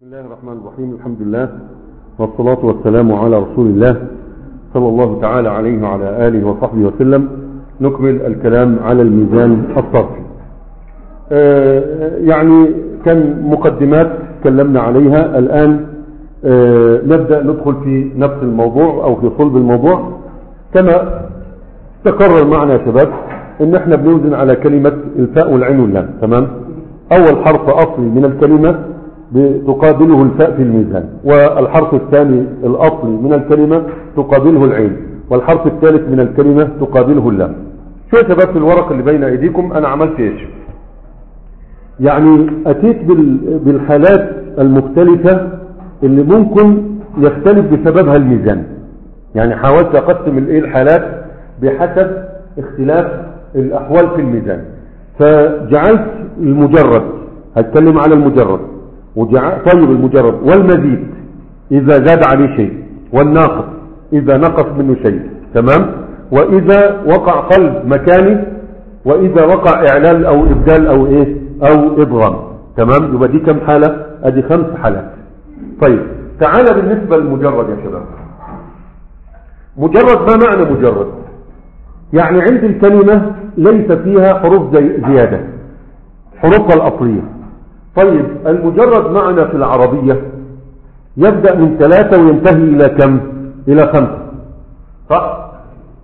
بسم الله الرحمن الرحيم الحمد لله والصلاة والسلام على رسول الله صلى الله تعالى عليه وعلى آله وصحبه وسلم نكمل الكلام على الميزان الصرفي آه يعني كان مقدمات تكلمنا عليها الآن آه نبدأ ندخل في نفس الموضوع أو في صلب الموضوع كما تكرر معنا يا شباب ان احنا بنوزن على كلمة الفاء والعين واللام تمام اول حرف اصلي من الكلمة تقابله الفاء في الميزان والحرف الثاني الاصلي من الكلمة تقابله العين والحرف الثالث من الكلمة تقابله اللام شو يا شباب في الورق اللي بين ايديكم انا عملت ايش يعني اتيت بالحالات المختلفة اللي ممكن يختلف بسببها الميزان يعني حاولت اقسم الايه الحالات بحسب اختلاف الاحوال في الميزان فجعلت المجرد هتكلم على المجرد وجعل طيب المجرد والمزيد اذا زاد عليه شيء والناقص اذا نقص منه شيء تمام واذا وقع قلب مكاني واذا وقع اعلال او ابدال او ايه او ادغام تمام يبقى دي كم حالة ادي خمس حالات طيب تعالى بالنسبة للمجرد يا شباب مجرد ما معنى مجرد يعني عند الكلمة ليس فيها حروف زي زيادة حروفها الأصلية طيب المجرد معنى في العربية يبدأ من ثلاثة وينتهي إلى كم إلى خمسة صح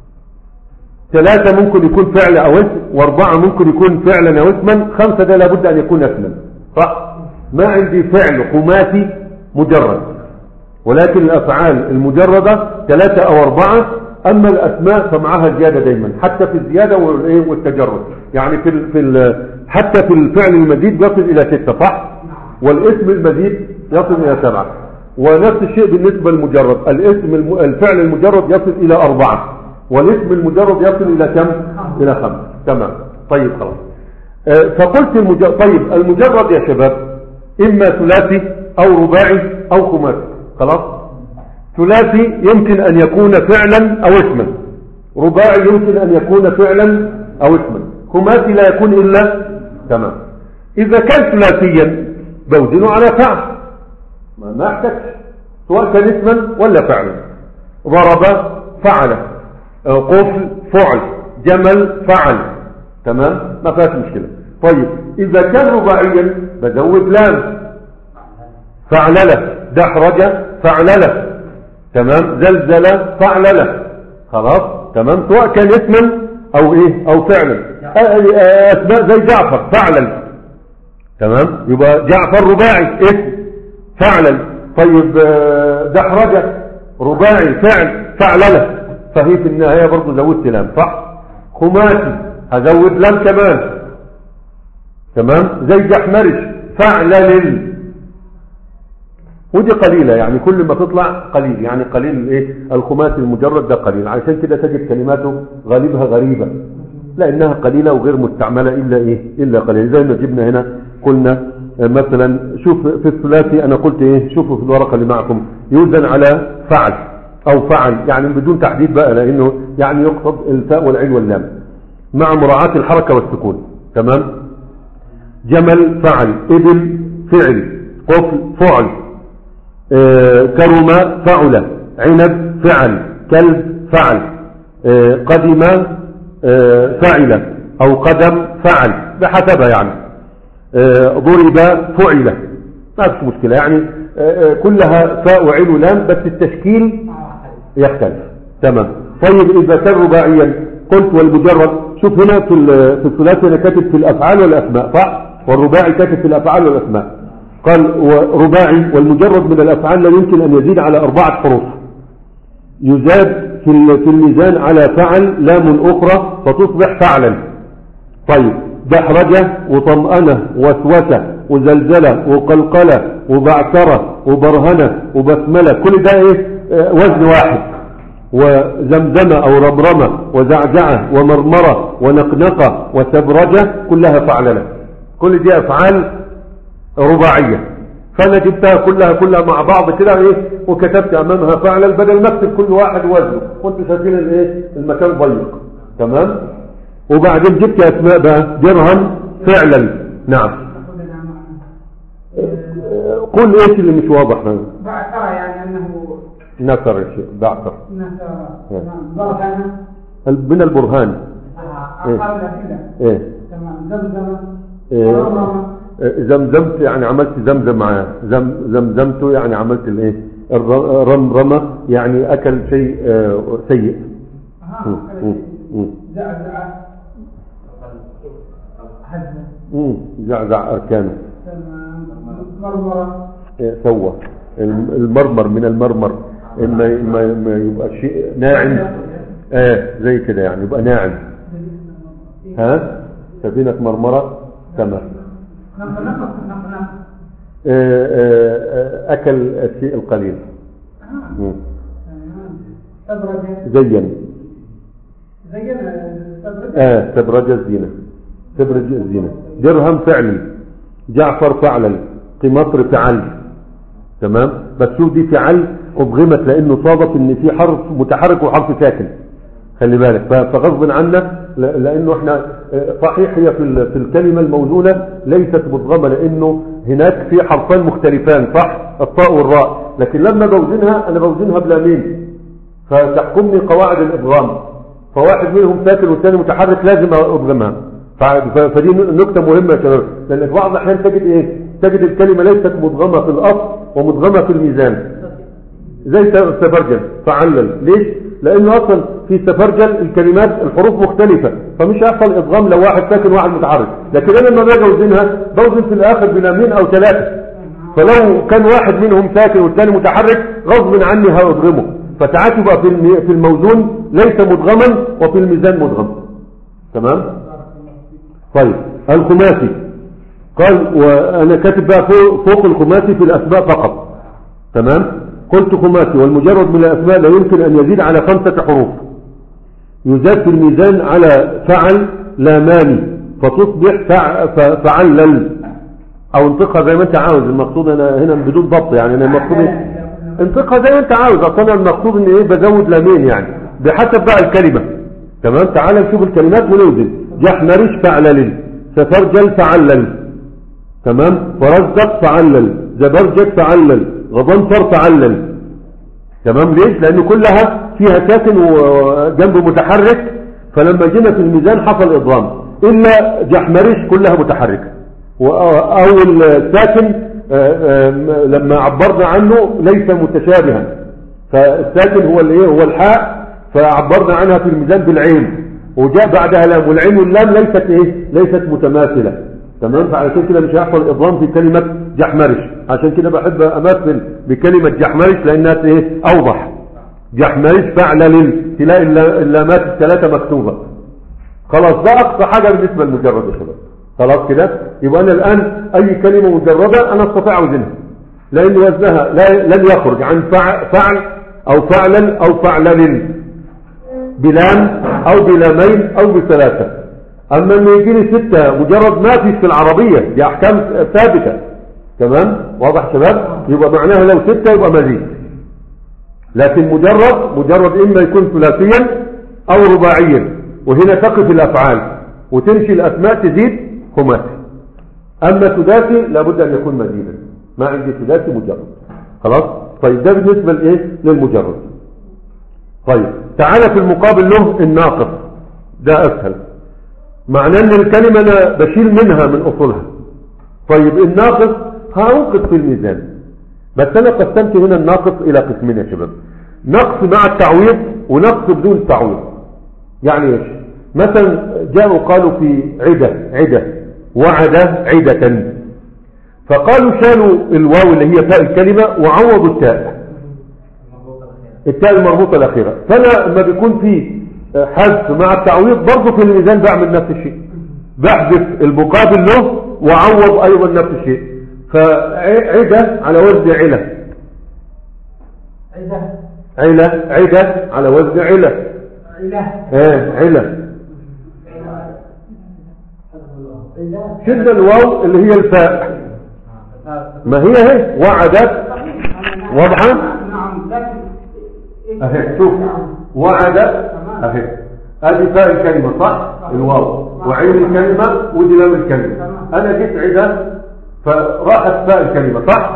ثلاثة ممكن يكون فعل أو اسم واربعة ممكن يكون فعلا أو اسما خمسة ده لابد أن يكون اسما صح ما عندي فعل خماسي مجرد ولكن الأفعال المجردة ثلاثة أو أربعة أما الأسماء فمعها زيادة دايما حتى في الزيادة والتجرد يعني في ال في ال حتى في الفعل المزيد يصل إلى ستة صح والاسم المزيد يصل إلى سبعة ونفس الشيء بالنسبة للمجرد الاسم الم... الفعل المجرد يصل إلى أربعة والاسم المجرد يصل إلى كم إلى خمسة تمام طيب خلاص آه فقلت المجرد طيب المجرد يا شباب إما ثلاثي أو رباعي أو خماسي خلاص ثلاثي يمكن أن يكون فعلا أو اسما رباعي يمكن أن يكون فعلا أو اسما خماسي لا يكون إلا تمام إذا كان ثلاثيا بوزنه على فعل ما ما احتاج سواء كان اسما ولا فعلا ضرب فعل قفل فعل جمل فعل تمام ما فيهاش مشكلة طيب إذا كان رباعيا بزود لام فعلله دحرج فعلله تمام زلزل فعلله خلاص تمام سواء كان اسما او ايه او فعلا اسماء زي جعفر فعلا تمام يبقى جعفر رباعي اسم فعلا طيب دحرج رباعي فعل فعلله فهي في النهاية برضو زودت لام صح خماسي هزود لام كمان تمام زي جحمرش فعلل ودي قليلة يعني كل ما تطلع قليل يعني قليل الايه الخماسي المجرد ده قليل عشان كده تجد كلماته غالبها غريبة لانها قليلة وغير مستعملة الا ايه الا قليل زي ما جبنا هنا قلنا مثلا شوف في الثلاثي انا قلت ايه شوفوا في الورقة اللي معكم يوزن على فعل او فعل يعني بدون تحديد بقى لانه يعني يقصد الفاء والعين واللام مع مراعاة الحركة والسكون تمام جمل فعل ابل فعل قفل فعل آه كرم فعل عنب فعل كلب فعل آه قدم آه فعل او قدم فعل بحسبها يعني ضرب فعل ما فيش مشكلة يعني كلها فاء وعين ولام بس التشكيل يختلف تمام طيب اذا كان رباعيا قلت والمجرد شوف هنا في في الثلاثي انا كاتب في الافعال والاسماء صح والرباعي كاتب في الافعال والاسماء قال رباعي والمجرد من الأفعال لا يمكن أن يزيد على أربعة حروف يزاد في الميزان على فعل لام أخرى فتصبح فعلا طيب دحرجة وطمأنة وسوسة وزلزلة وقلقلة وبعثرة وبرهنة وبسملة كل ده ايه وزن واحد وزمزمة أو رمرمة وزعزعة ومرمرة ونقنقة وسبرجة كلها فعللة كل دي أفعال رباعية فانا جبتها كلها كلها مع بعض كده ايه وكتبت امامها فعلا بدل ما اكتب كل واحد وزنه كنت شايفين الايه المكان ضيق تمام وبعدين جبت اسماء بقى درهم فعلا نعم قل ايش اللي مش واضح هذا بعثر يعني أنه نثر الشيء بعثر نثر إيه. تمام برهن من البرهان أقل كده ايه تمام زمزم إيه. مرمرة زمزمت يعني عملت زمزم معاه زم زمزمته يعني عملت الايه الر- رمرمة يعني اكل شيء آه، سيء ها مم. مم. مم. زعزع هزة مم. زعزع اركانه تمام مرمرة إيه، سوى الم- المرمر من المرمر اما ما ما يبقى شيء ناعم اه زي كده يعني يبقى ناعم ها سفينة مرمرة تمام نقل نقل نقل نقل آه، آه، آه، اكل الشيء القليل آه. مم. تمام أبرج زين زين أبرج اه تبرج الزينة تبرج الزينة درهم فعلي جعفر فعلا قمطر فعل تمام بس شوف دي فعل ابغمت لانه صادف ان في حرف متحرك وحرف ساكن خلي بالك ف- فغصب عنا ل- لانه احنا آه، صحيح هي في ال- في الكلمه الموزونه ليست مدغمه لانه هناك في حرفان مختلفان صح الطاء والراء لكن لما بوزنها انا بوزنها بلامين فتحكمني قواعد الادغام فواحد منهم ساكن والثاني متحرك لازم ادغمها ف- ف- فدي نكته مهمه يا شباب لان في بعض الاحيان تجد ايه تجد الكلمه ليست مدغمه في الاصل ومدغمه في الميزان زي سفرجل فعلل ليش لانه اصلا في سفرجل الكلمات الحروف مختلفة فمش هيحصل ادغام لو واحد ساكن وواحد متحرك لكن انا لما باجي اوزنها بوزن في الاخر بلامين او ثلاثة فلو كان واحد منهم ساكن والثاني متحرك غصب عني هادغمه فساعات يبقى في الم- في الموزون ليس مدغما وفي الميزان مدغم تمام طيب الخماسي قال وانا كاتب بقى فوق, فوق الخماسي في الاسماء فقط تمام قلت خماسي والمجرد من الأسماء لا يمكن أن يزيد على خمسة حروف يزاد في الميزان على فعل لامان فتصبح فع ف- فعلل أو انطقها زي ما أنت عاوز المقصود أنا هنا بدون ضبط يعني أنا المقصود إيه؟ انطقها زي ما أنت عاوز أصلا المقصود إن إيه بزود لامين يعني بحسب بقى الكلمة تمام تعال نشوف الكلمات ونوزن جحمرش فعلل سفرجل فعلل تمام فرزدق فعلل زبرجد فعلل غضنفر فعلل تمام ليش لان كلها فيها ساكن وجنبه متحرك فلما جينا في الميزان حصل اضغام الا جحمرش كلها متحركه واول ساكن آه، آه، لما عبرنا عنه ليس متشابها فالساكن هو الايه هو الحاء فعبرنا عنها في الميزان بالعين وجاء بعدها لام والعين واللام ليست ايه ليست متماثله تمام فعشان كده مش هيحصل اضغام في كلمه جحمرش عشان كده بحب امثل بكلمه جحمرش لانها ايه اوضح جحمرش فعلل تلاقي اللا- اللامات الثلاثه مكتوبه خلاص ده اقصى حاجه بالنسبه للمجرد يا شباب خلاص كده يبقى انا الان اي كلمه مجرده انا استطيع اوزنها لان وزنها لا لن يخرج عن فع- فعل او فعلا او فعلل بلام او بلامين او بثلاثه اما لما يجي لي سته مجرد ما فيش في العربيه دي احكام ثابته تمام واضح يا شباب يبقى معناها لو سته يبقى مزيد لكن مجرد مجرد اما يكون ثلاثيا او رباعيا وهنا تقف الافعال وتمشي الاسماء تزيد خماسي اما ثلاثي لابد ان يكون مزيدا ما عندي ثلاثي مجرد خلاص طيب ده بالنسبه لايه للمجرد طيب تعالى في المقابل له الناقص ده اسهل معناه ان الكلمه انا بشيل منها من اصولها طيب الناقص هنقص في الميزان بس انا قسمت هنا الناقص الى قسمين يا شباب نقص مع التعويض ونقص بدون تعويض يعني ايش مثلا جاءوا قالوا في عدة عدة وعد عدة فقالوا شالوا الواو اللي هي تاء الكلمة وعوضوا التاء التاء المربوطة الأخيرة فأنا لما بيكون في حذف مع التعويض برضه في الميزان بعمل نفس الشيء بحذف المقابل له وعوض أيضا نفس الشيء فعدة على وزن علة عدة علة عدة على وزن علة عله ايه علة عله شد الواو اللي هي الفاء ما هي هي وعدت واضحة نعم لكن اهي شوف وعد اهي ادي فاء الكلمة صح الواو وعين الكلمة ودي لام الكلمة انا جيت عدة فراحت فاء الكلمة صح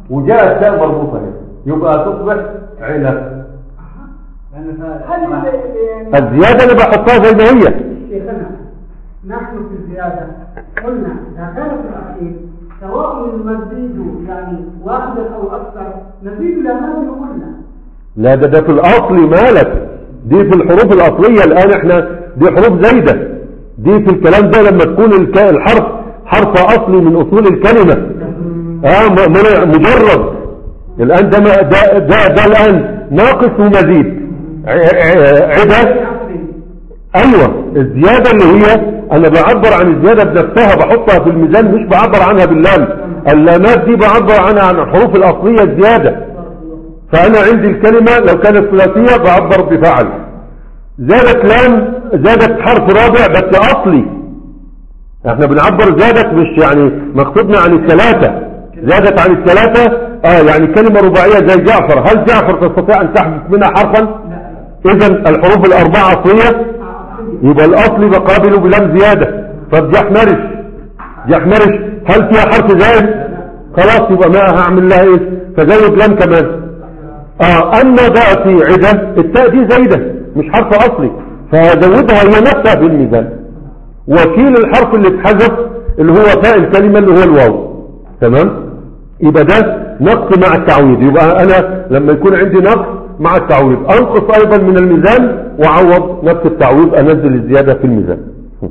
وجاءت تاء مربوطة هنا يبقى تصبح علة هل ال- الزيادة اللي بحطها زي ما هي شيخنا نحن في الزيادة قلنا إذا كان في الأخير سواء المزيد يعني واحدا أو أكثر نزيد إلى ما قلنا لا ده ده في الأصل مالك دي في الحروف الأصلية الآن احنا دي حروف زايدة دي في الكلام ده لما تكون الك- الحرف حرف أصلي من أصول الكلمة اه م- م- مجرد الآن ده, ما- ده, ده, ده الآن ناقص ومزيد ع- ع- عدة ايوه الزيادة اللي هي انا بعبر عن الزيادة بنفسها بحطها في الميزان مش بعبر عنها باللام اللامات دي بعبر عنها عن الحروف الاصلية الزيادة فانا عندي الكلمة لو كانت ثلاثية بعبر بفعل زادت لام زادت حرف رابع بس اصلي احنا بنعبر زادت مش يعني مقصودنا عن الثلاثة زادت عن الثلاثة اه يعني كلمة رباعية زي جعفر هل جعفر تستطيع ان تحدث منها حرفا اذا الحروف الاربعة اصلية يبقى الاصل بقابله بلام زيادة طب جحمرش جحمرش هل فيها حرف زائد خلاص يبقى ما هعمل لها ايه فزود لام كمان اه اما بقى في عدة التاء دي زايدة مش حرف اصلي فهزودها هي نفسها في الميزان وكيل الحرف اللي اتحذف اللي هو تاء الكلمة اللي هو الواو تمام يبقى ده نقص مع التعويض يبقى انا لما يكون عندي نقص مع التعويض انقص ايضا من الميزان واعوض نفس التعويض انزل الزيادة في الميزان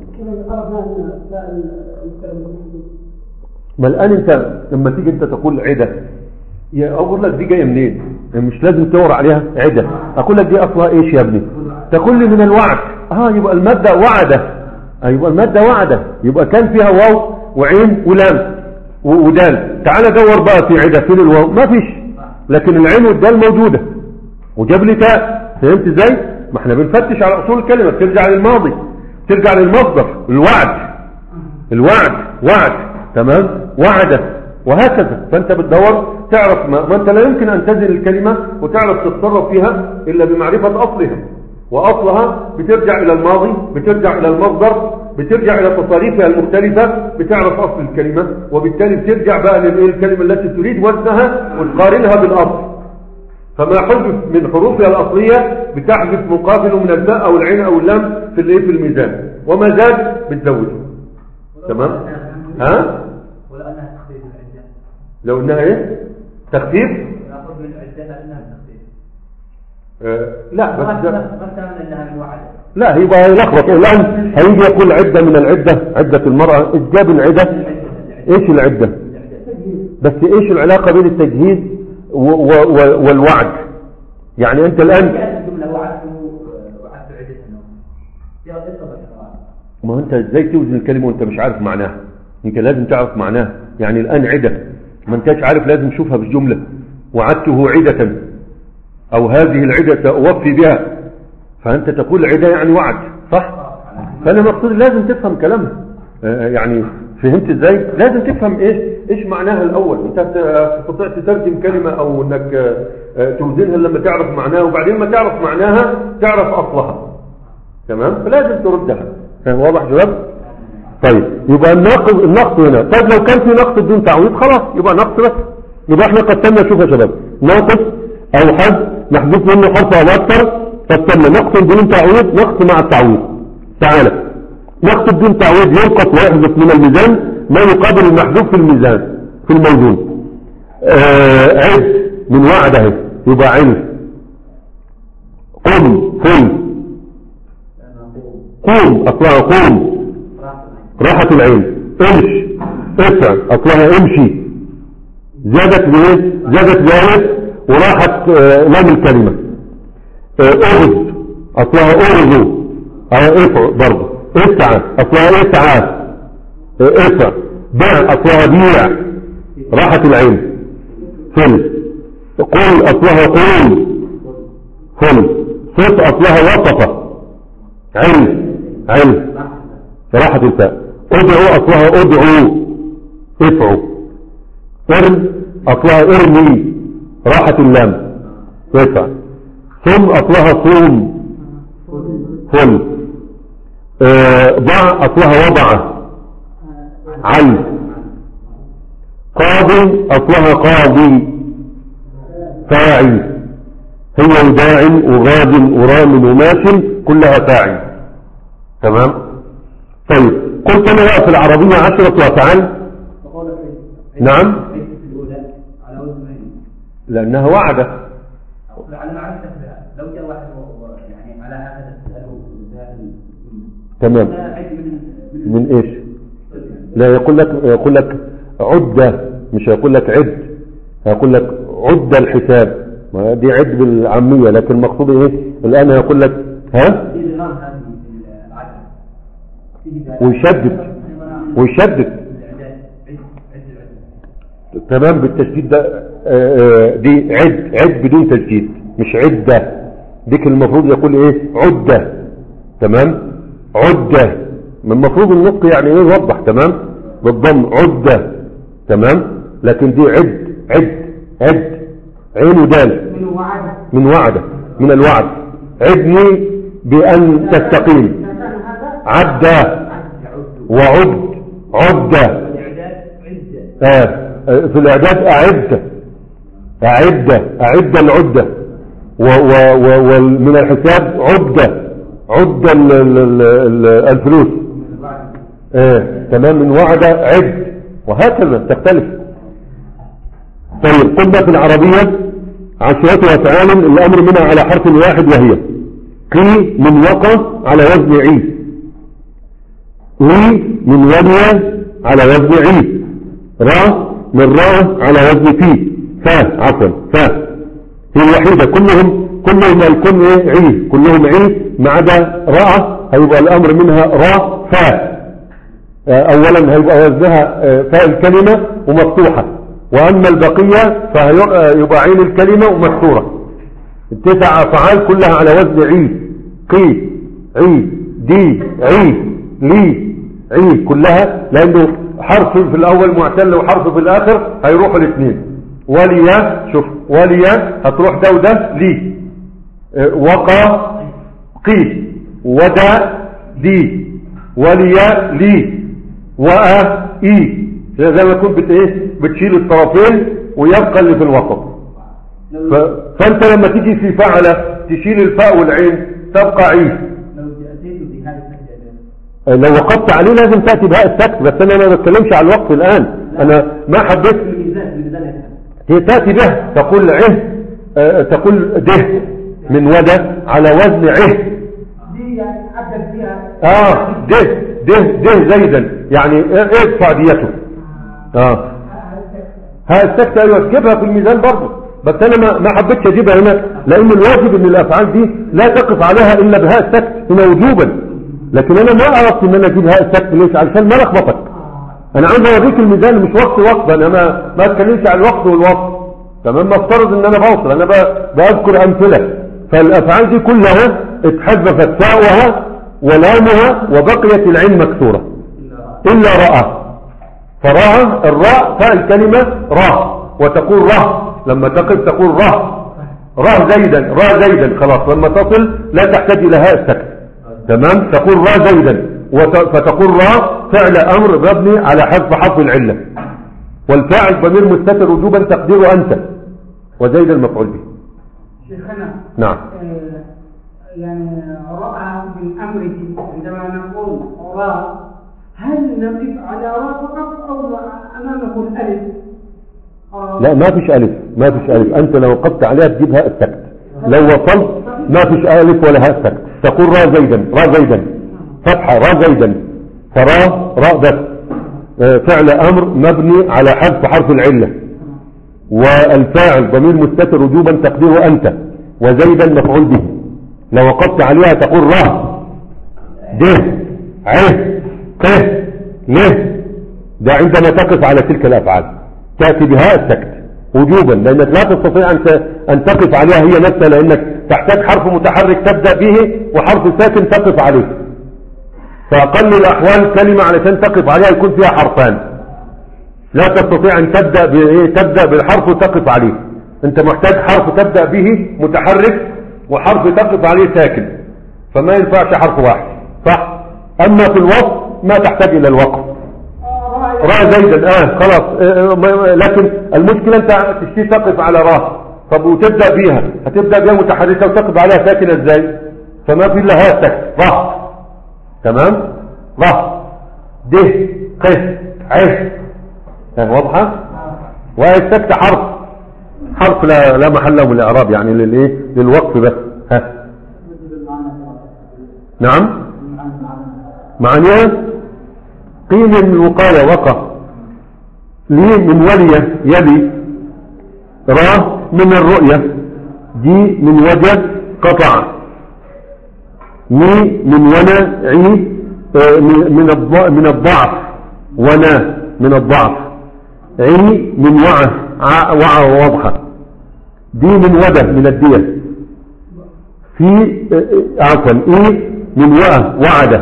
ما الان انت لما تيجي انت تقول عدة يا اقول لك دي جايه منين مش لازم تدور عليها عدة اقول لك دي اصلها ايش يا ابني تقول لي من الوعد اه يبقى المادة وعدة آه يبقى المادة وعدة يبقى كان فيها واو وعين ولام و- ودال تعال دور بقى في عدة فين الواو ما فيش لكن العين والدال موجودة وجاب لي تاء فهمت ازاي ما احنا بنفتش على اصول الكلمة بترجع للماضي ترجع للمصدر الوعد الوعد وعد تمام وعد وهكذا فانت بتدور تعرف ما, ما انت لا يمكن ان تزن الكلمة وتعرف تتصرف فيها الا بمعرفة اصلها واصلها بترجع الى الماضي بترجع الى المصدر بترجع الى تصاريفها المختلفة بتعرف اصل الكلمة وبالتالي بترجع بقى للكلمة التي تريد وزنها وتقارنها بالاصل فما حذف من حروفها الأصلية بتحذف مقابله من الباء أو العين أو اللام في الايه في الميزان وما زاد بتزوده تمام ها ولو انها تخفيف العده لو انها ايه تخفيف ناخذ من العده لانها تخفيف آه لا بس ده مثلا انها من وعد لا يبقى يلخبط الآن هيجي يقول عدة من العدة عدة المرأة إيش جاب العدة ايش العدة بس ايش العلاقة بين التجهيز و و و والوعد يعني انت الآن جاءت الجمله وعدت وعدت عده النوم فيها قصه بشرى ما انت ازاي توزن الكلمة وانت مش عارف معناها انت لازم تعرف معناها يعني الان عدة ما انتش عارف لازم تشوفها بالجملة وعدته عدة او هذه العدة سأوفي بها فانت تقول عدة يعني وعد صح فانا مقصود لازم تفهم كلامها آه، يعني فهمت ازاي لازم تفهم ايش ايش معناها الاول انت ت- تستطيع تترجم كلمة او انك آه، آه، توزنها لما تعرف معناها وبعدين ما تعرف معناها تعرف اصلها تمام فلازم تردها فاهم واضح يا شباب طيب يبقى النقص النقص هنا طيب لو كان في نقص بدون تعويض خلاص يبقى نقص بس يبقى احنا قسمنا شوف يا شباب ناقص او حد محذوف منه حرف او اكثر قسمنا نقص بدون تعويض نقص مع التعويض تعالى نقص بدون تعويض ينقص ويحذف من الميزان ما يقابل المحذوف في الميزان في الموزون آه عد من وعد اهي يبقى علم قم قم قوم اصلها قوم راحت العين امش اسع اصلها امشي زادت بايه زادت زادت وراحت آه، لام الكلمة آه، اغز اصلها اغزو اه اسع برضه اسعى اصلها اسعى آه، اسع باع اصلها بيع راحت العين فل قول اصلها قول فل صوت اصلها وصفة علم علم راحت الفاء ادعو اصلها ادعو ادعو ارم اصلها ارمي راحت اللام ادفع ثم اصلها صوم فل آه، ضع اصلها وضع عل قاضي أصلها قاضي فاعل هي وداع وغاد ورام وماش كلها فاعل تمام طيب قلت انا بقى في العربية عشرة أفعال فقول نعم. عيد في الأولى على وزن عين لأنها وعدة أو على معنى تفعيل لو جاء واحد و- و- يعني على هذا تسأله ذات تمام هذا عيد من من من ايش لا يقول لك يقول لك عدة مش هيقول لك عد هيقول لك عد الحساب ما دي عد بالعامية لكن المقصود ايه الآن هيقول لك ها في نظام هذه في العدد فيه ذات- ويشدد ويشدد الإعداد عد عد العدد تمام بالتشديد ده آه، آه، دي عد عد بدون تشديد مش عدة ديك المفروض يقول ايه عدة تمام عدة من المفروض النطق يعني ايه يوضح تمام بالضم عدة تمام لكن دي عد عد عد عين ودال من وعد من وعده من الوعد عدني بأن تستقيم إذا كان هذا عد يعد وعد عد الإعداد عدة آه، آه، في الإعداد أعد أعد أعد العدة و و و ومن الحساب عدة عدة ال- ال- ال- ال- الفلوس آه، تمام من وعد عد وهكذا تختلف طيب قلنا في العربية عشرة أفعال الأمر منها على حرف واحد وهي قي من وقى على وزن عي وي من ولي على وزن عي را من را على وزن في فا عفوا فا هي الوحيدة كلهم كلهم هيكون ايه عي كلهم عي ما عدا راء هيبقى الامر منها را فا آه، اولا هيبقى وزنها آه، فاء الكلمة ومفتوحة واما البقية فيبقى عين الكلمة ومكسورة التسع افعال كلها على وزن عي قي عي دي عي لي عي كلها لانه حرف في الاول معتل وحرف في الاخر هيروحوا الاثنين وليا شوف وليا هتروح ده وده لي اه، وقى قي ودا دي وليا لي وأ إي زي ما كنت بت إيه بتشيل الطرفين ويبقى اللي في الوسط ف... فأنت لما تيجي في فعلة تشيل الفاء والعين تبقى عيد لو أتيت بهذه السجدة لو وقفت عليه لازم تأتي بهاء السكت بس أنا ما بتكلمش على الوقف الآن أنا ما حبيت الميزان الميزان يفهم هي تأتي به تقول عه آه، تقول ده من ودى على وزن عه دي يعني عدد فيها اه ده ده ده زيدا يعني إيه- ادفع ديته اه ها السكتة ايوه تجيبها في الميزان برضه بس انا ما ما حبيتش اجيبها هنا لان الواجب ان الافعال دي لا تقف عليها الا بهاء السكت هنا وجوبا لكن انا ما اردت ان انا اجيب هاء السكت ليش علشان ما لخبطك انا عايز اوريك الميزان مش وقت وقف انا ما ما اتكلمش عن الوقت والوقت تمام مفترض ان انا بوصل انا ب- بذكر امثله فالافعال دي كلها اتحذفت تاؤها ولامها وبقيت العين مكسوره الا راى فراء الراء فاء الكلمه را وتقول ره لما تقف تقول ره را زيدا را زيدا خلاص لما تصل لا تحتاج الى هاء السكت تمام تقول را زيدا وت- فتقول را فعل امر مبني على حذف حرف العله والفاعل ضمير مستتر وجوبا تقديره انت وزيد المفعول به شيخنا نعم آه، يعني رأى من أمره عندما نقول رأى هل نقف على راء فقط أو أمامه الألف آه، لا ما فيش ألف ما فيش ألف أنت لو وقفت عليها تجيب هاء السكت لو وصلت ما فيش ألف ولا هاء سكت تقول را زيدا را زيدا فتحة را زيدا فرا راء بس آه، فعل أمر مبني على حذف حرف العلة والفاعل ضمير مستتر وجوبا تقديره أنت وزيدا مفعول به لو وقفت عليها تقول را ده عه ق له ده عندما تقف على تلك الأفعال تأتي بها السكت وجوبا لأنك لا تستطيع أن ت- أن تقف عليها هي نفسها لأنك تحتاج حرف متحرك تبدأ به وحرف ساكن تقف عليه فأقل الأحوال كلمة علشان تقف عليها يكون فيها حرفان لا تستطيع أن تبدأ بإيه تبدأ بالحرف وتقف عليه أنت محتاج حرف تبدأ به متحرك وحرف تقف عليه ساكن فما ينفعش حرف واحد صح أما في الوقف ما تحتاج إلى الوقف آه، رأى راى زيدا اه خلاص آه، ما- لكن المشكلة انت تشتي تقف على راه طب وتبدأ بيها هتبدأ بيها متحركة وتقف عليها ساكنة ازاي فما في الا ها سكت ضغط تمام ضغط د قس عس يعني واضحة وهي السكت حرف حرف لا, لا محل له من الاعراب يعني للايه للوقف بس ها نعم معناها قيل من الوقاية وقف لي من ولي يلي را من الرؤية دي من وجه قطع مي من ونا عي آه، من من الض- من الضعف ونا من الضعف عي من وعى ع- وعى واضحة دي من ودى من الدية في آه، آه، عفوا ايه من وعى وعده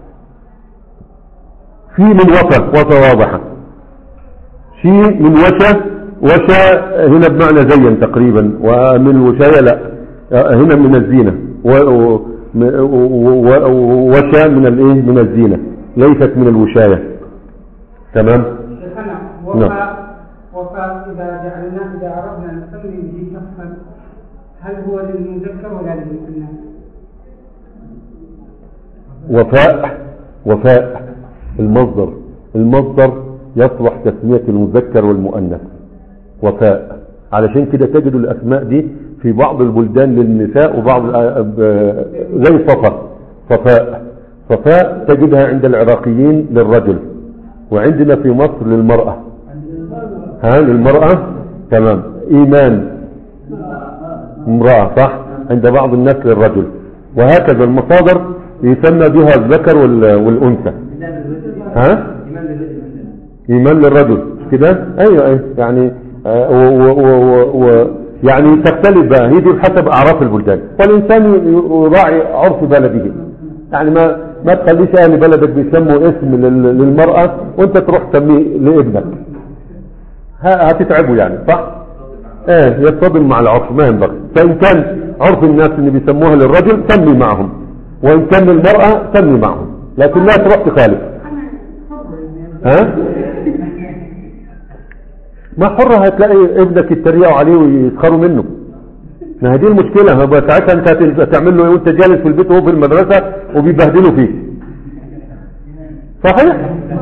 في من وفى وفى واضحة في من وشى وشى هنا بمعنى زين تقريبا ومن الوشاية لا هنا من الزينة و- و- و- و- وشى من الايه من الزينة ليست من الوشاية تمام شيخنا نعم. وفاء وفاء إذا جعلناه إذا أردنا نسمي به شخصا هل هو للمذكر ولا للمؤنث؟ وفاء وفاء المصدر المصدر يصلح تسمية المذكر والمؤنث وفاء علشان كده تجد الأسماء دي في بعض البلدان للنساء وبعض الأ- ب- زي صفا صفاء صفاء تجدها عند العراقيين للرجل وعندنا في مصر للمرأة ها للمرأة تمام إيمان امرأة صح عند بعض الناس للرجل وهكذا المصادر يسمى بها الذكر وال- والأنثى ها إيمان للرجل مش كده أيوة أيوة يعني آه، و و و و يعني تختلف بقى هي دي بحسب أعراف البلدان والإنسان ي- يراعي عرف بلده يعني ما ما تخليش أهل بلدك بيسموا اسم لل- للمرأة وأنت تروح تسميه لابنك ه- هتتعبوا يعني صح؟ ايه يصطدم مع العرف ما ينبغي فإن كان عرف الناس اللي بيسموها للرجل سمي معهم وإن كان للمرأة سمي معهم لكن لا تروح تخالف ها ما حرة هتلاقي ابنك يتريقوا عليه ويسخروا منه ما هي دي المشكلة ما بقى ساعتها انت هت- هتعمل له ايه وانت جالس في البيت وهو في المدرسة وبيبهدلوا فيه صحيح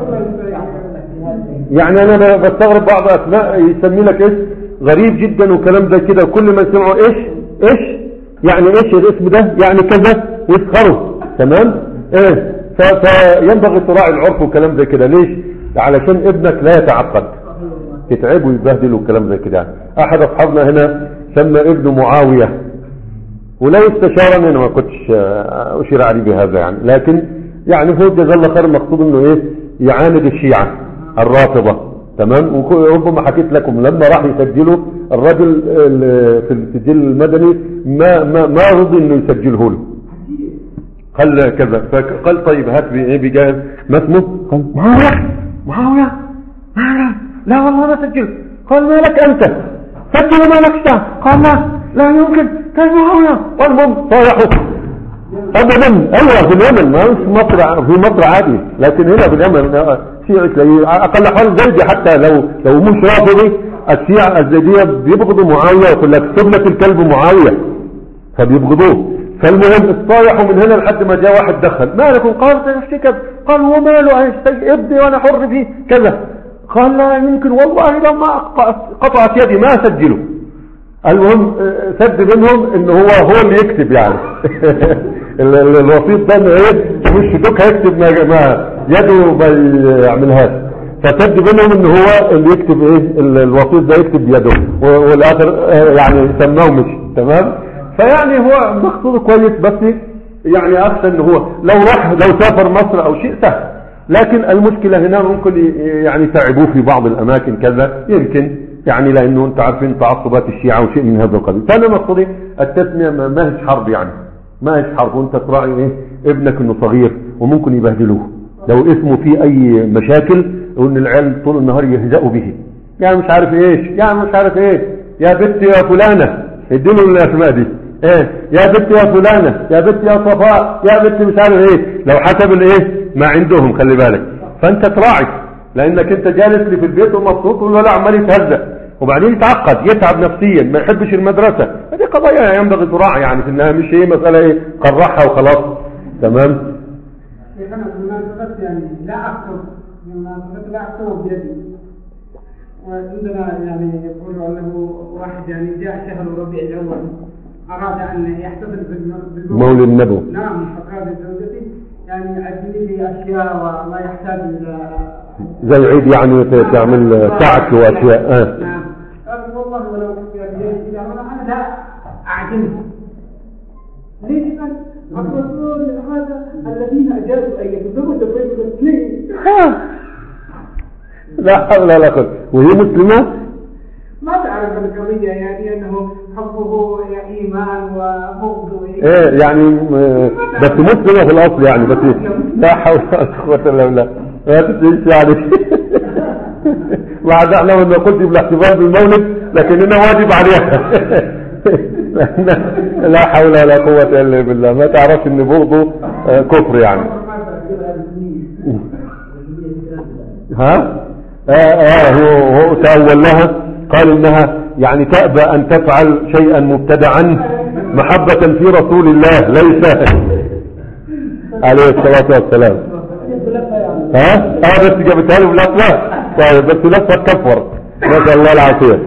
يعني انا ب- بستغرب بعض اسماء يسمي لك اسم غريب جدا وكلام زي كده وكل ما يسمعوا ايش ايش يعني ايش الاسم ده يعني كذا ويسخروا تمام ايه ف- فينبغي تراعي العرف وكلام زي كده ليش علشان ابنك لا يتعقد يتعب ويبهدل وكلام زي كده احد اصحابنا هنا سمى ابنه معاوية ولا يستشار انا ما كنتش آه، اشير عليه بهذا يعني لكن يعني هو جزاه الله خير المقصود انه ايه يعاند الشيعة الرافضة تمام وربما حكيت لكم لما راح يسجلوا الرجل ال- في السجل المدني ما ما ما رضي انه يسجله له قال كذا فقال طيب هات بي ايه بجاهز ما اسمه قال معاوية معاوية معاوية لا والله ما سجل قال ما لك انت سجل ما لك شأن. قال لا لا يمكن كيف معاوية والمهم صالحوا ابدا ايوه في اليمن ما مش مصر في مصر عادي لكن هنا في اليمن آه، شيعي تلاقيه اقل حال زيدي حتى لو لو مش رافضي الشيعة الزيدية بيبغضوا معاوية ويقول لك سبلة الكلب معاوية فبيبغضوه فالمهم اتصالحوا من هنا لحد ما جاء واحد دخل ما لكم قال سيفتكر قال وماله هيشتكي ابني وانا حر فيه كذا قال لا يمكن والله لو ما قطعت يدي ما اسجله المهم آه، سد منهم ان هو هو اللي يكتب يعني ال- ال- الوسيط ده إنه ايه مش دوك هيكتب ما ما يده ما يعملهاش فسد منهم ان هو اللي يكتب ايه ال- الوسيط ده يكتب بيده و- والاخر آه، يعني سماه مش تمام فيعني هو مقصوده كويس بس يعني اخشى ان هو لو راح لو سافر مصر او شيء سهل لكن المشكلة هنا ممكن ي- يعني يتعبوه في بعض الأماكن كذا يمكن يعني لأنه أنت عارفين تعصبات الشيعة وشيء من هذا القبيل فأنا مقصدي التسمية ما ما هيش حرب يعني ما هيش حرب وأنت تراعي إيه ابنك إنه صغير وممكن يبهدلوه لو اسمه فيه أي مشاكل وإن العيال طول النهار يهزأوا به يعني مش عارف إيش يعني مش عارف إيه يا بنت يا فلانة اديله الأسماء دي ايه يا بنت يا فلانة يا بنت يا صفاء يا بنت مش عارف ايه لو حسب الايه ما عندهم خلي بالك فانت تراعي لانك انت جالس لي في البيت ومبسوط ولا عمال يتهزأ وبعدين يتعقد يتعب نفسيا ما يحبش المدرسة هذه قضايا ينبغي تراعي يعني في انها مش هي مسألة ايه قرحها وخلاص تمام شيخنا بالمناسبة يعني لا أكتب بالمناسبة لا أكتب بيدي وعندنا يعني يقولوا أنه واحد يعني جاء شهر ربيع الأول أراد أن يحتفل بالم- بالمولد مولد النبوي نعم فقال لزوجتي يعني عدلي لي أشياء وما يحتاج إلى زي عيد يعني ت- تعمل كعك واشياء آه. نعم قال والله ولو يعني إذا أنا لا أعجنه ليش قال الرسول هذا الذين أجازوا أن يتزوجوا بين الاثنين لا حول ولا قوة وهي مسلمة ما تعرف القضية يعني أنه حبه إيمان وبغضه ايه يعني آه، بس مسلمة في الاصل يعني بس لا حول ولا قوة الا بالله ما تدريش يعني بعد احنا لما قلت بالاحتفال بالمولد لكننا واجب عليها لا حول ولا قوة الا بالله ما تعرفش ان بغضه آه، كفر يعني ها آه آه هو, هو تأول لها قال انها يعني تأبى ان تفعل شيئا مبتدعا محبة في رسول الله ليس عليه الصلاة والسلام ها اه بس جابتها له بلفظة طيب بس لفظة كفر نسأل الله العافية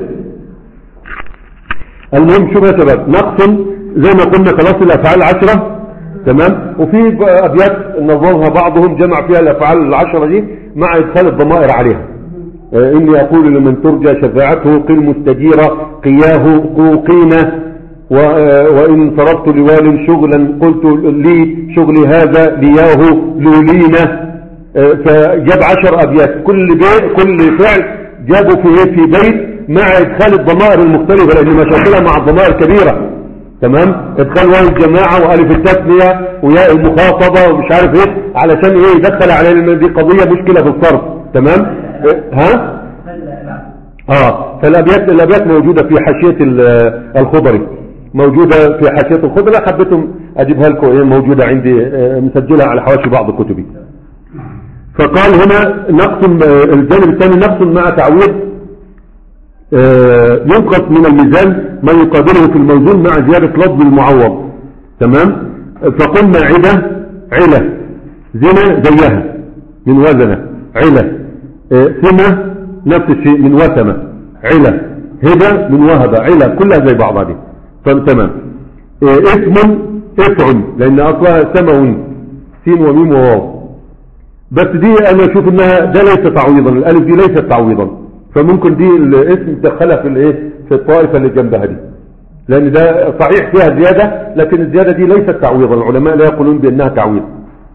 المهم شوف يا شباب نقص زي ما قلنا خلاص الافعال عشرة تمام وفي ب- ابيات نظمها بعضهم جمع فيها الافعال العشرة دي مع ادخال الضمائر عليها آه، اني اقول لمن ترجى شفاعته قل مستجيرة قياه قوقينة و- آه، وان صرفت لوال شغلا قلت لي شغلي هذا لياه لولينة آه، فجاب عشر ابيات كل بيت كل فعل جابوا في إيه؟ في بيت مع ادخال الضمائر المختلفة لان مشاكلها مع الضمائر كبيرة تمام ادخال واو الجماعة والف التثنية وياء المخاطبة ومش عارف ايه علشان ايه يدخل على ان دي قضية مشكلة في الصرف تمام إيه؟ ها اه فالابيات الابيات موجودة في حاشية ال- الخضري موجودة في حاشية الخضري حبيتم اجيبها لكم ايه موجودة عندي آه، مسجلة على حواشي بعض كتبي فقال هنا نقص آه، الجانب الثاني نقص مع تعويض آه، ينقص من الميزان ما يقابله في الموزون مع زيادة لفظ المعوض تمام فقلنا عدة علة زنا زيها من وزنة علة آه، سمة نفس الشيء من وسمة علة هبة من وهبة علة كلها زي بعضها دي تمام آه، اسم افعل لان اصلها سمع سين وميم وواو بس دي انا اشوف انها ده ليس تعويضا الالف دي ليست تعويضا فممكن دي الاسم تدخلها في الايه في الطائفه اللي جنبها دي لان ده صحيح فيها زياده لكن الزياده دي ليست تعويضا العلماء لا يقولون بانها تعويض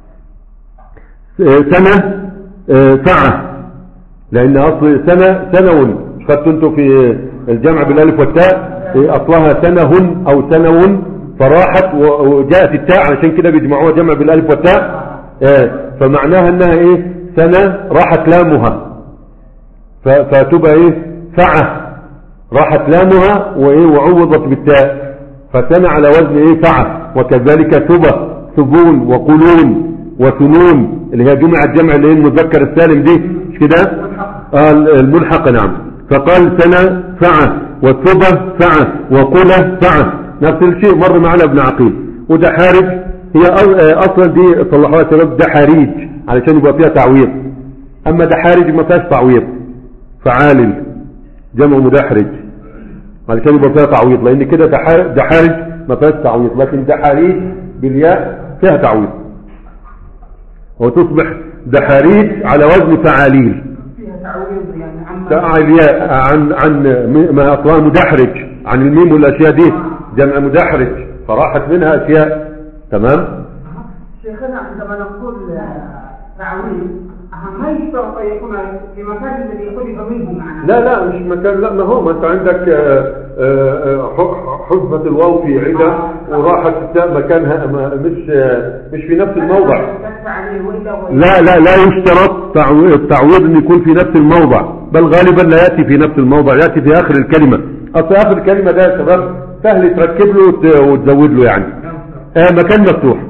آه، سنه آه، سعه لان اصل سنه سنو مش خدتوا انتوا في الجمع بالالف والتاء إيه، اصلها سنه او سنو فراحت و- وجاءت التاء عشان كده بيجمعوها جمع بالالف والتاء آه، فمعناها انها ايه سنه راحت لامها ف- فتبقى ايه فعة راحت لامها وايه وعوضت بالتاء فسنة على وزن ايه فعة وكذلك ثبة ثبون وقلون وثنون اللي هي جمع الجمع اللي هي المذكر السالم دي مش كده آه الملحق نعم فقال سنة فعة والثبة فعة وقلة فعة نفس الشيء مر معنا ابن عقيل ودحارج هي أو- آه، اصلا دي صلحوها يا شباب دحاريج علشان يبقى فيها تعويض اما دحارج ما فيهاش تعويض فعالل جمع مدحرج علشان يبقى فيها تعويض لان كده دحار- دحارج ما فيهاش تعويض لكن دحاريج بالياء فيها تعويض وتصبح دحاريج على وزن فعاليل فيها تعويض يعني عما الياء عن عن م- ما اصلها مدحرج عن الميم والاشياء دي جمع مدحرج فراحت منها اشياء تمام شيخنا عندما نقول آه، تعويض أهم ما يشترط أن يكون في مكان الذي خلف منه معناه لا لا مش مكان لا ما هو ما انت عندك آه، آه، آه، حذفت الواو في عدة وراحت التاء مكانها ما- مش آه، مش في نفس الموضع تدفع عليه وإلا وإلا لا لا لا يشترط تعويض التعويض ان يكون في نفس الموضع بل غالبا لا ياتي في نفس الموضع ياتي في اخر الكلمة اصل اخر الكلمة ده يا شباب سهل تركب له وت- وتزود له يعني آه مكان مفتوح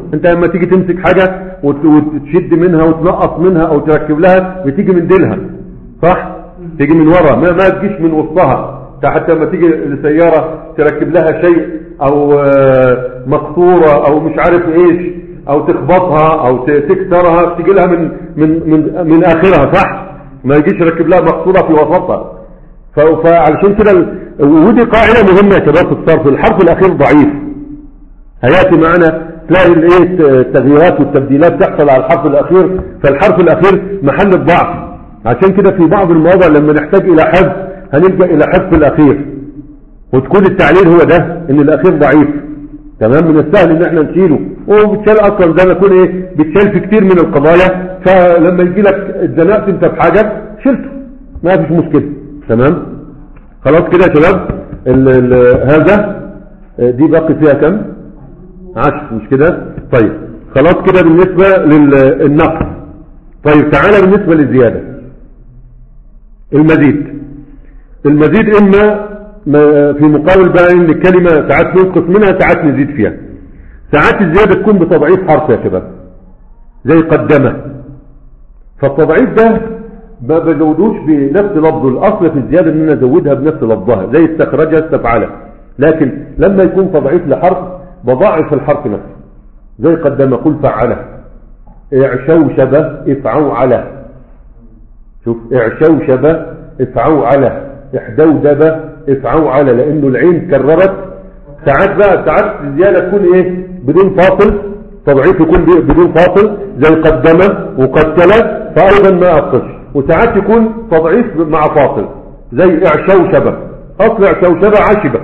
انت لما تيجي تمسك حاجة وت- وتشد منها وتنقص منها او تركب لها بتيجي من ديلها صح تيجي من ورا ما, ما تجيش من وسطها انت حتى لما تيجي لسيارة تركب لها شيء او آه، مقصورة او مش عارف ايش او تخبطها او ت- تكسرها تيجي لها من من من من اخرها صح ما يجيش يركب لها مقصورة في وسطها ف- فعلشان كده ال- ودي قاعدة مهمة يا شباب في الصرف الحرف الأخير ضعيف هيأتي معنا تلاقي الايه التغييرات والتبديلات تحصل على الحرف الأخير فالحرف الأخير محل الضعف عشان كده في بعض المواضع لما نحتاج إلى حذف هنلجأ إلى حذف الأخير وتكون التعليل هو ده إن الأخير ضعيف تمام من السهل ان احنا نشيله وبتشال اصلا زي ما يكون ايه بتشال في كتير من القضايا فلما يجي لك اتزنقت انت في حاجه شلته ما فيش مشكله تمام خلاص كده يا شباب ال ال هذا آه، دي باقي فيها كم عشر مش كده طيب خلاص كده بالنسبة للنقص طيب تعالى بالنسبة للزيادة المزيد المزيد إما ما- في مقابل بقى إن الكلمة ساعات ننقص منها ساعات نزيد فيها ساعات الزيادة تكون بتضعيف حرف يا شباب زي قدمه فالتضعيف ده ما بزودوش بنفس لفظه الاصل في الزياده ان انا ازودها بنفس لفظها زي استخرجها استفعلها لكن لما يكون تضعيف لحرف بضاعف الحرف نفسه زي قدم قل فعله اعشوشبه افعوا على شوف اعشوشبه افعوا على احدودبه افعوا على لانه العين كررت ساعات بقى ساعات الزياده تكون ايه بدون فاصل تضعيف يكون ب- بدون فاصل زي قدمه وقتله فايضا ما اقصش وساعات يكون تضعيف مع فاصل زي اعشوشبه اصل اعشوشبه عشبه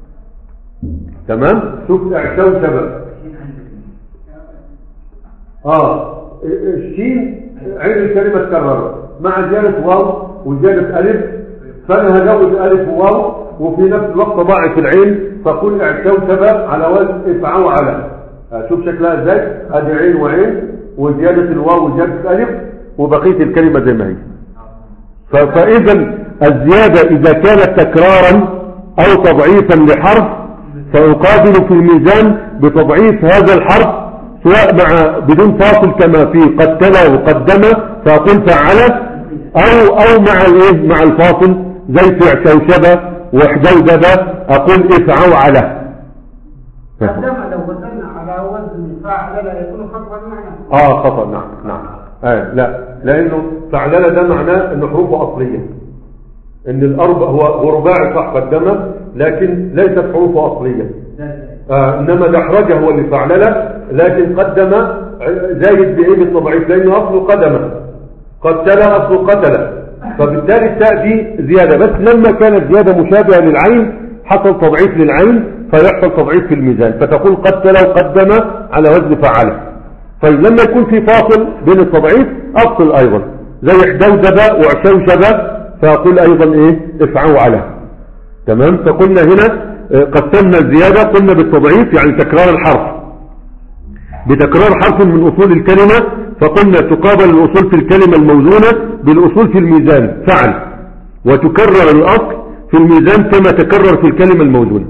تمام شوف اعشوشبه اه الشين عين الكلمة تكرر مع زيادة واو وزيادة ألف فأنا هزود ألف وواو وفي نفس الوقت ضاعف العين فقل اعتوتب على وزن افعوا على آه، شوف شكلها ازاي ادي عين وعين وزيادة الواو وزيادة ألف وبقية الكلمة زي ما هي ف- فإذا الزيادة إذا كانت تكرارا أو تضعيفا لحرف فيقابل في الميزان بتضعيف هذا الحرف سواء مع بدون فاصل كما في قتل وقدم فأقول فعل أو أو مع الإيه مع الفاصل زي في شوشبة وحدودبة أقول افعوا على قدم لو بدلنا على وزن فاعل لا يكون خطأ معنى اه خطأ نعم نعم آه لا لانه فعلله ده معناه ان حروفه اصلية ان الاربع هو هو رباعي صح قدمه لكن ليست حروفه اصلية آه انما دحرجه هو اللي فعلله لكن قدم زايد بايه بالتضعيف لانه اصله قدمه قتل اصله قتل فبالتالي التاء دي زيادة بس لما كانت زيادة مشابهة للعين حصل تضعيف للعين فيحصل تضعيف في الميزان فتقول قتل وقدم على وزن فعله طيب لما يكون في فاصل بين التضعيف افصل ايضا زي حدودبة وعشوشبة فاقول ايضا ايه افعوا على تمام فقلنا هنا آه، قسمنا الزيادة قلنا بالتضعيف يعني تكرار الحرف بتكرار حرف من أصول الكلمة فقلنا تقابل الأصول في الكلمة الموزونة بالأصول في الميزان فعل وتكرر الأصل في الميزان كما تكرر في الكلمة الموزونة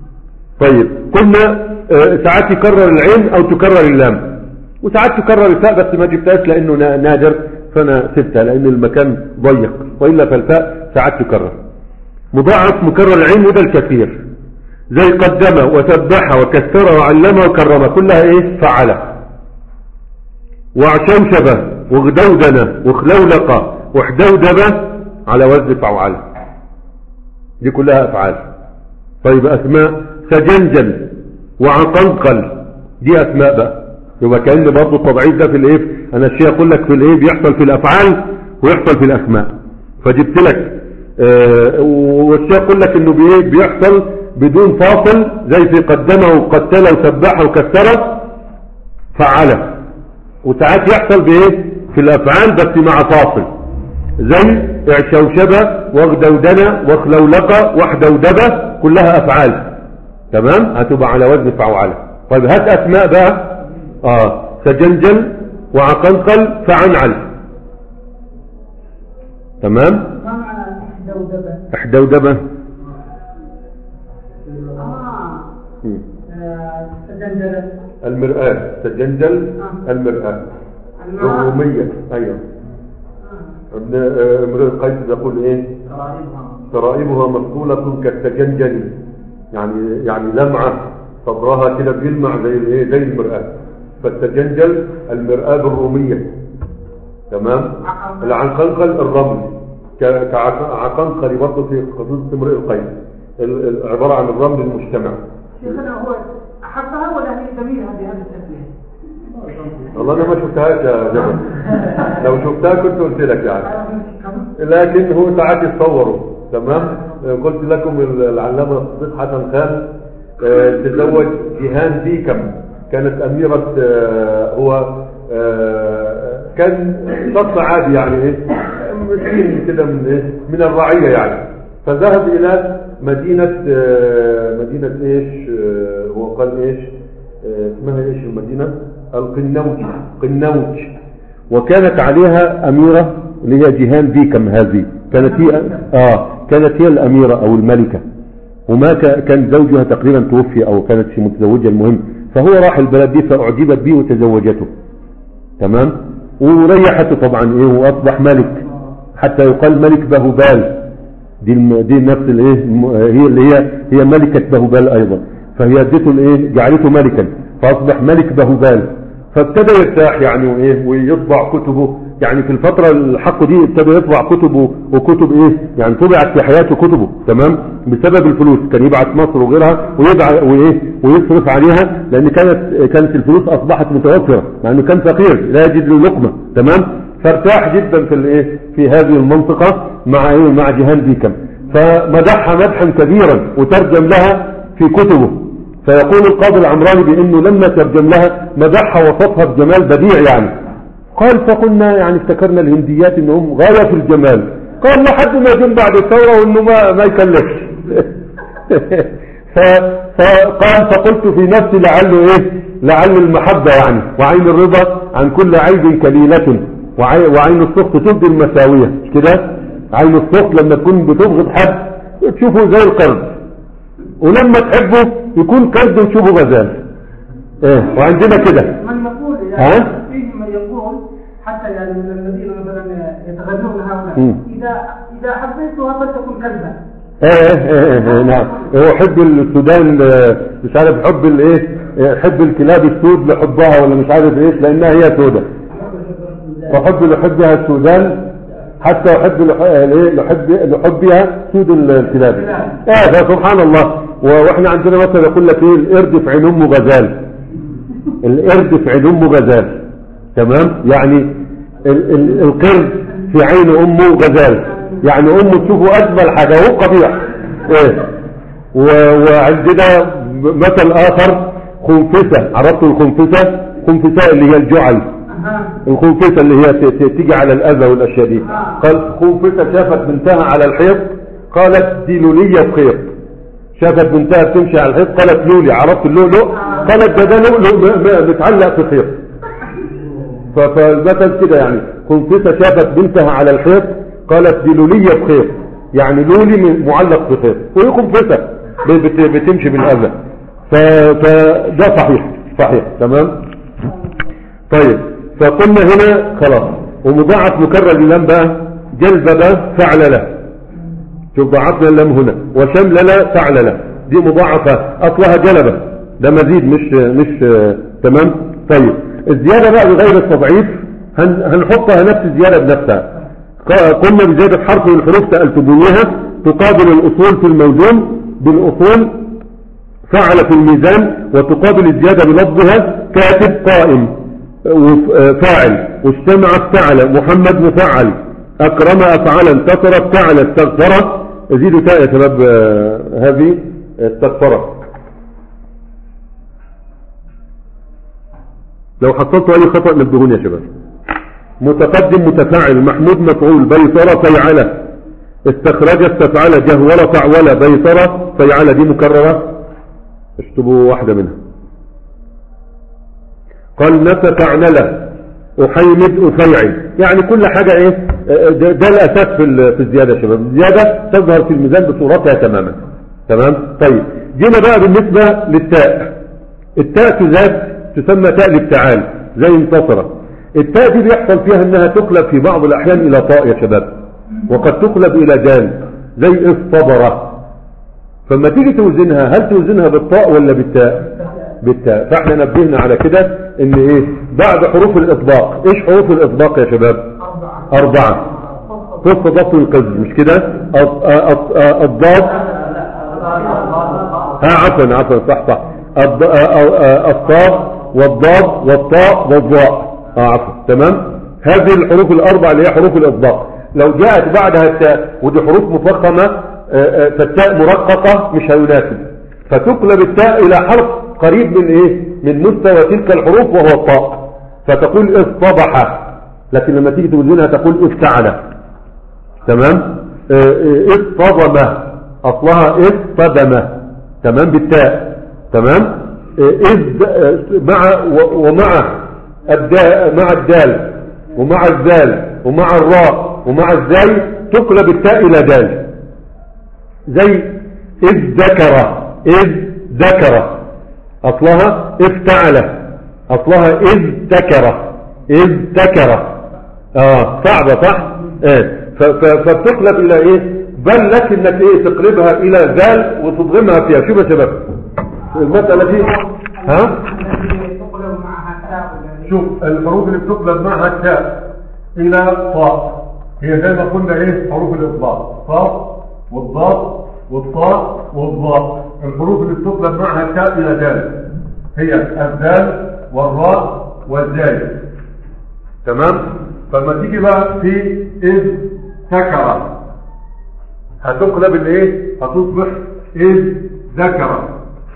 طيب قلنا آه، ساعات يكرر العين أو تكرر اللام وساعات تكرر الفاء بس ما جبتهاش لأنه نا- نادر فأنا سبتها لأن المكان ضيق وإلا فالفاء ساعات تكرر مضاعف مكرر العين وده الكثير زي قدم وسبح وكسر وعلم وكرم كلها ايه فعل وعشوشب وغدودن وخلولق وحدودب على وزن فعل دي كلها افعال طيب اسماء سجنجل وعقنقل دي اسماء بقى يبقى كان برضه التضعيف ده في الايه انا الشيء اقول لك في الايه بيحصل في الافعال ويحصل في الاسماء فجبت لك آه والشيء اقول لك انه بايه بيحصل بدون فاصل زي في قدمه وقتله وسبحه وكسره فعله وساعات يحصل بايه في الافعال بس مع فاصل زي اعشوشبه وغدودنه وخلولقه وحدودبه كلها افعال تمام هتبقى على وزن فعوله طيب هات اسماء بقى اه سجنجل وعقنقل فعنعل تمام ما معنى دودبة؟ احدودبه آه مم. آه، تجندل المرآة تجنجل آه. المرآة المرأة. الرومية أيوة آه. ابن آه، امرئ القيس يقول إيه ترائبها ترائبها مسطولة كالتجنجل يعني يعني لمعة صدرها كده بيلمع زي الايه زي المرآة فالتجنجل المرآة الرومية تمام العنقنقل الرمل ك- كعنقنقل برضه في قصيدة امرئ القيس ال- ال- عبارة عن الرمل المجتمع شيخنا هو أحبها ولا هي جميلة بهذا التسمية؟ والله انا ما شفتهاش يا جمال لو شفتها كنت قلت لك يعني لكن هو ساعات يتصوروا تمام آه، قلت لكم ال- العلامة الصديق حسن خان آه، تزوج جيهان ديكم كانت أميرة آه، هو آه، كان شخص عادي يعني ايه مسكين كده من ايه من الرعية يعني فذهب إلى مدينة آه، مدينة ايش آه، هو قال ايش آه، اسمها ايش المدينة القنوج قنوج وكانت عليها أميرة اللي هي جيهان بيكم هذه كانت هي آه كانت هي الأميرة أو الملكة وما ك- كان زوجها تقريبا توفي أو كانت في متزوجة المهم فهو راح البلد دي فأعجبت به وتزوجته تمام وريحته طبعا إيه وأصبح ملك حتى يقال ملك بهبال دي الم... دي نفس الايه الم- هي اللي هي هي ملكة بهبال ايضا فهي ادته الايه جعلته ملكا فاصبح ملك بهبال فابتدى يرتاح يعني وايه ويطبع كتبه يعني في الفترة الحق دي ابتدى يطبع كتبه وكتب ايه يعني طبعت في حياته كتبه تمام بسبب الفلوس كان يبعت مصر وغيرها ويدع وايه ويصرف عليها لان كانت كانت الفلوس اصبحت متوفرة مع انه كان فقير لا يجد له لقمة تمام فارتاح جدا في الايه في هذه المنطقة مع ايه مع جيهان بيكم فمدحها مدحا كبيرا وترجم لها في كتبه فيقول القاضي العمراني بانه لما ترجم لها مدحها وصفها بجمال بديع يعني قال فقلنا يعني افتكرنا الهنديات انهم غاية في الجمال قال لحد ما جم بعد الثورة وانه ما, ما يكلفش ف- فقال فقلت في نفسي لعله ايه لعل المحبة يعني وعين الرضا عن كل عيب كليلة وعي- وعين السخط تبدي المساوية مش كده عين السخط لما تكون بتبغض حد تشوفه زي القرد ولما تحبه يكون قرد وتشوفه غزال ايه وعندنا كده من يقول ها؟ يعني فيه من يقول حتى يعني من الذين مثلا يتغنون هؤلاء مم. إذا إذا حبيتها فلتكن كلبا ايه ايه ايه ايه نعم هو حب السودان آه، مش عارف حب الايه آه، حب الكلاب السود لحبها ولا مش عارف ايش لانها هي سودة وحب لحبها السودان حتى يحب لح- آه، إيه؟ لحب لحبها سود ال- الكلاب اه فسبحان الله و- واحنا عندنا مثلا يقول لك ايه القرد في عين امه غزال القرد في عين امه غزال تمام يعني ال ال القرد في عين امه غزال يعني امه تشوفه اجمل حاجه وهو قبيح ايه و- وعندنا م- مثل اخر خنفسه عرفتوا الخنفسه خنفسه اللي هي الجعل أها. الخنفسه اللي هي ت- ت- تيجي على الاذى والاشياء دي قال خنفسه شافت بنتها على الحيط قالت دي لوليه في خيط شافت بنتها بتمشي على الحيط قالت لولي عرفت اللؤلؤ قالت ده ده لؤلؤ م- م- متعلق في خيط ف- فالمثل كده يعني خنفسه شافت بنتها على الحيط قالت دي لوليه في خيط يعني لولي م- معلق في خيط وهي خنفسه ب- بت- بتمشي بالاذى ف- فده صحيح صحيح تمام طيب فقلنا هنا خلاص ومضاعف مكرر اللام بقى جلبة فعللة شوف ضاعفنا اللام هنا وشمللة فعللة دي مضاعفة أصلها جلبة ده مزيد مش مش آه، تمام طيب الزيادة بقى بغير التضعيف هن هنحطها نفس الزيادة بنفسها ق- قلنا بزيادة حرف من الحروف تألتبونيها تقابل الأصول في الموزون بالأصول فعل في الميزان وتقابل الزيادة بلفظها كاتب قائم وف- آه، فاعل واجتمع فعل محمد مفعل أكرم أفعلا كثر فعل استغفر زيدوا تاء يا شباب آه، هذه استغفر لو حصلتوا أي خطأ نبهوني يا شباب متقدم متفاعل محمود مفعول بيصرة فيعلة استخرج استفعل جهول فعول بيصرة فيعلة دي مكررة اشتبوا واحدة منها قال نفى فعنلة أحيمد أفيعل يعني كل حاجة ايه اه، ده, ده الأساس في ال- في الزيادة يا شباب الزيادة تظهر في الميزان بصورتها تماما تمام طيب جينا بقى بالنسبة للتاء التاء تزاد تسمى تاء الابتعال زي انتصرة التاء دي بيحصل فيها انها تقلب في بعض الاحيان الى طاء يا شباب وقد تقلب الى دال زي اصطبرة فلما تيجي توزنها هل توزنها بالطاء ولا بالتاء بالتاء فاحنا نبهنا على كده ان ايه بعد حروف الاطباق ايش حروف الاطباق يا شباب اربعة قصة ضبط القز مش كده الض- الض- الضاد ها عفوا عفوا صح صح الض- آه، آه، الصاد والضاد والطاء والضاء اه عفوا تمام هذه الحروف الاربع اللي هي حروف الاطباق لو جاءت بعدها التاء ودي حروف مفخمه آه، آه، فالتاء مرققه مش هيناسب فتقلب التاء الى حرف قريب من ايه من مستوى تلك الحروف وهو الطاء فتقول اصطبح لكن لما تيجي توزنها تقول افتعل تمام آه، آه، اصطدم اصلها اصطدم تمام بالتاء تمام آه، اذ آه، مع و- ومع الدال مع الدال ومع الذال ومع الراء ومع الزاي تقلب التاء الى دال زي اذ ذكر اذ ذكر اصلها افتعل اصلها اذ ذكر اذ ذكر اه صعبة صح ايه ف- ف- فبتقلب الى ايه بل لك انك ايه تقلبها الى ذال وتضغمها فيها شوف يا شباب المسألة دي ها التي تقلب معها التاء والذي- شوف الحروف اللي بتقلب معها التاء الى طاء هي زي ما قلنا ايه حروف الاطباق طاء والضاد والطاء والضاء الحروف اللي بتقلب معها التاء الى دال هي الدال والراء والزاي تمام فلما تيجي بقى في اذ سكر هتقلب الايه هتصبح اذ ذكر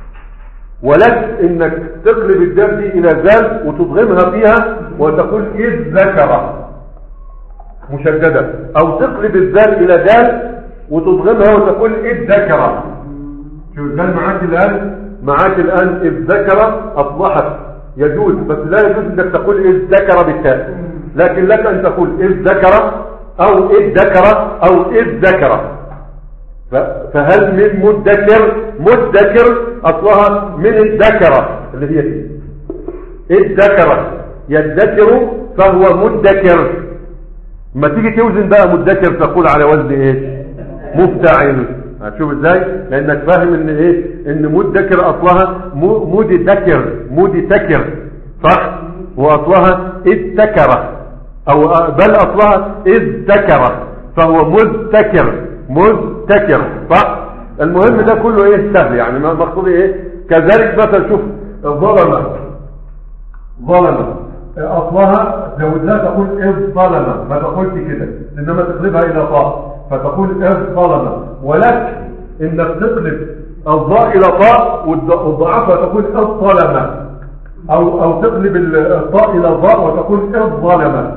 ولك انك تقلب الدال دي الى ذال وتضغمها فيها وتقول اذ ذكر مشددة او تقلب الذال الى دال وتضغمها وتقول اذ ذكر شو الذال معاك الان معاك الان اذ ذكر اصبحت يجوز بس لا يجوز انك تقول اذ ذكر بالتاء لكن لك ان تقول اذ ذكر او اذ ذكر او اذ ذكر ف- فهل من مدكر مدكر اصلها من الذكرة اللي هي دي الذكرة يدكر فهو مدكر ما تيجي توزن بقى مدكر تقول على وزن ايه مفتعل هتشوف ازاي لانك فاهم ان ايه ان مدكر اصلها م- مدتكر مدتكر صح واصلها اتكر او بل اصلها اذتكر فهو مذتكر مذتكر صح المهم ده كله ايه سهل يعني ما- مقصودي ايه كذلك مثلا شوف ظلم ظلم اصلها زودناها تقول اذ ظلم ما تقولش كده انما تقلبها الى طاء فتقول اذ ظلم ولك انك تقلب الظاء الى طاء والض- والضعفها تقول اذ ظلم او او تقلب الطاء الى ظاء وتقول اذ ظلم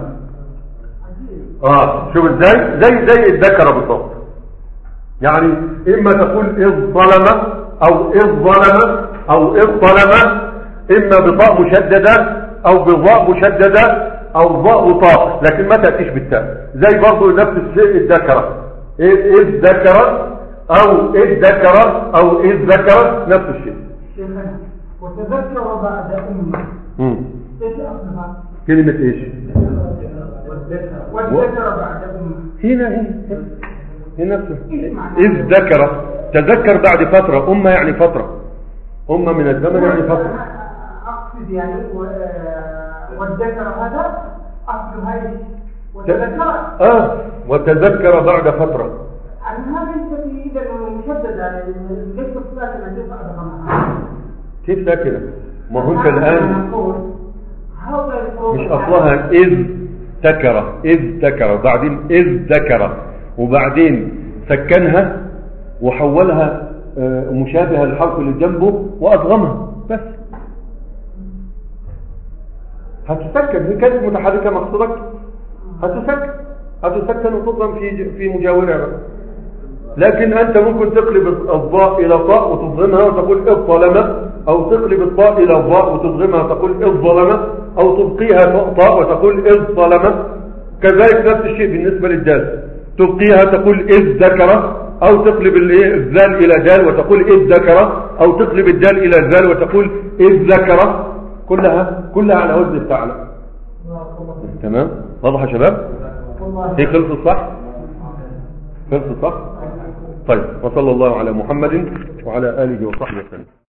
اه شوف ازاي زي زي الذكر بالضبط يعني اما تقول اذ ظلم او اذ ظلم او اذ ظلم اما بطاء مشددة او بضاء مشددة او ضاء وطاء لكن ما تأتيش بالتاء زي برضو نفس الشيء الذكرة اذ إذ ذكر او اذ ذكر او اذ ذكر نفس الشيء شيخنا وتذكر بعد أمة مم. ايش أصلها؟ كلمة ايش والذكر بعد أمة هنا هنا هي نفسه إيش معنى؟ إذ ذكر تذكر بعد فترة أمة يعني فترة أمة من الزمن يعني فترة أقصد يعني و- آه، والذكر هذا أصلها إيش؟ وتذكر آه وتذكر بعد فترة أن هذه التي إذا مشددة يعني ليست ساكنة ليس أدغمها كيف ساكنة ما هو أنت الآن نقول هؤلاء الحروف مش أصلها إذ ذكر إذ ذكر وبعدين إذ ذكر وبعدين سكنها وحولها آه، مشابهة للحرف اللي جنبه وأضغمها بس هتسكن هي كانت متحركة مقصودك هتسكن هتسكن وتضغم في في مجاورها بقى. لكن أنت ممكن تقلب الضاء إلى طاء وتضغمها وتقول الظلمة أو تقلب الطاء إلى الضاء وتضغمها وتقول الظلمة أو تبقيها طاء وتقول الظلمة كذلك نفس الشيء بالنسبة للدال تبقيها تقول إذ ذكر او تقلب الايه الذال الى دال وتقول اذ ذكر او تقلب الدال الى الذال وتقول اذ ذكر كلها كلها على وزن الفعل تمام واضح يا شباب هي خلصت صح خلصت صح طيب وصلى الله على محمد وعلى اله وصحبه وسلم